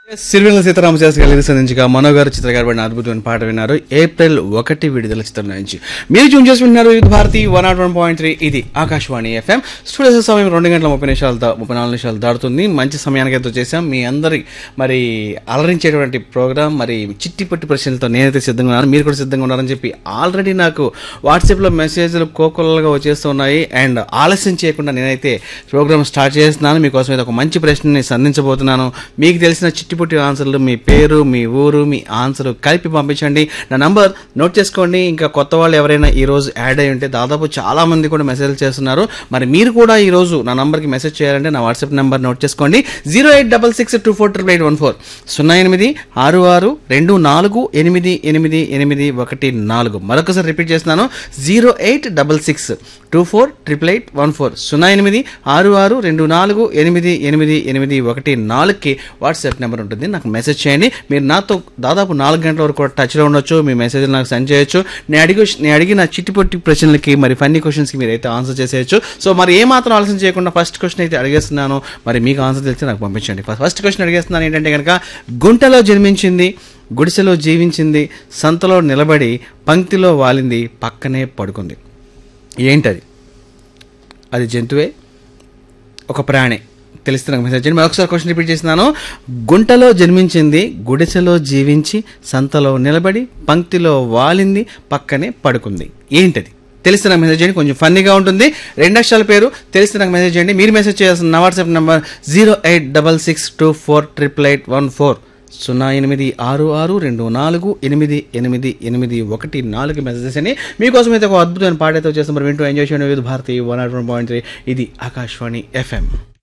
సిరివెల్ల సీతారామ శాస్త్రి గారు సంధించగా మనో గారు చిత్ర గారు పడిన అద్భుతమైన పాట విన్నారు ఏప్రిల్ ఒకటి విడుదల చిత్రం నుంచి మీరు చూన్ చేసి విన్నారు ఇది Bharati one naught one point three ఇది ఆకాశవాణి ఎఫ్ఎం స్టూడియో సమయం రెండు గంటల ముప్పై నిమిషాలు దా- ముప్పై నాలుగు నిమిషాలు దాటుతుంది మంచి సమయానికి అయితే చేసాం మీ అందరి మరి అలరించేటువంటి ప్రోగ్రామ్ మరి చిట్టి పట్టి ప్రశ్నలతో నేనైతే సిద్ధంగా ఉన్నాను మీరు కూడా సిద్ధంగా ఉన్నారని చెప్పి ఆల్రెడీ నాకు వాట్సాప్లో మెసేజ్లు కోకొల్లగా వచ్చేస్తూ ఉన్నాయి అండ్ ఆలస్యం చేయకుండా నేనైతే ప్రోగ్రామ్ స్టార్ట్ చేస్తున్నాను మీకోసం అయితే ఒక మంచి ప్రశ్నని సంధించబోతున్నాను మీకు తెలిసిన చిట్టిపుట్టి ఆన్సర్లు మీ పేరు మీ ఊరు మీ ఆన్సర్ కలిపి పంపించండి నా నంబర్ నోట్ చేసుకోండి ఇంకా కొత్త వాళ్ళు ఎవరైనా ఈ రోజు యాడ్ అయి ఉంటే దాదాపు చాలా మంది కూడా మెసేజ్ చేస్తున్నారు మరి మీరు కూడా ఈ రోజు నా నంబర్కి మెసేజ్ చేయాలంటే నా వాట్సాప్ నెంబర్ నోట్ చేసుకోండి zero eight double six two four triple eight one four సున్నా ఎనిమిది ఆరు ఆరు రెండు నాలుగు ఎనిమిది ఎనిమిది ఎనిమిది ఒకటి నాలుగు మరొకసారి రిపీట్ చేస్తున్నాను zero eight double six two four triple eight one four సున్నా ఎనిమిది ఆరు ఆరు రెండు నాలుగు ఎనిమిది ఎనిమిది ఎనిమిది ఒకటి నాలుగుకి వాట్సాప్ నెంబర్ ఉంటుంది నాకు మెసేజ్ చేయండి మీరు నాతో దాదాపు నాలుగు గంటల వరకు కూడా టచ్లో ఉండొచ్చు మీ మెసేజ్ నాకు సెండ్ చేయొచ్చు నేను అడిగి నేను అడిగిన చిట్టి పొట్టి ప్రశ్నలకి మరి ఫన్నీ క్వశ్చన్స్కి మీరు అయితే ఆన్సర్ చేసేయచ్చు సో మరి ఏ మాత్రం ఆలోచన చేయకుండా ఫస్ట్ క్వశ్చన్ అయితే అడిగేస్తున్నాను మరి మీకు ఆన్సర్ తెలిస్తే నాకు పంపించండి ఫస్ట్ క్వశ్చన్ అడిగేస్తున్నాను ఏంటంటే కనుక గుంటలో జన్మించింది గుడిసెలో జీవించింది సంతలో నిలబడి పంక్తిలో వాలింది పక్కనే పడుకుంది ఏంటది అది జంతువే ఒక ప్రాణి తెలిస్తే నాకు మెసేజ్ చేయండి ఒకసారి క్వశ్చన్ రిపీట్ చేస్తున్నాను గుంటలో జన్మించింది గుడిసెలో జీవించి సంతలో నిలబడి పంక్తిలో వాలింది పక్కనే పడుకుంది ఏంటది తెలిస్తే నాకు మెసేజ్ చేయండి కొంచెం ఫన్నీగా ఉంటుంది రెండు అక్షరాల పేరు తెలిస్తే నాకు మెసేజ్ చేయండి మీరు మెసేజ్ చేయాల్సిన నా WhatsApp number zero eight double six two four triple eight one four సున్నా ఎనిమిది ఆరు ఆరు రెండు నాలుగు ఎనిమిది ఎనిమిది ఎనిమిది ఒకటి నాలుగు మెసేజెస్ అని మీకోసం అయితే ఒక అద్భుతమైన పాట అయితే వచ్చేస్తాం మరి వింటూ ఎంజాయ్ చేయండి with Bharati one naught one point three ఇది ఆకాశవాణి ఎఫ్ఎం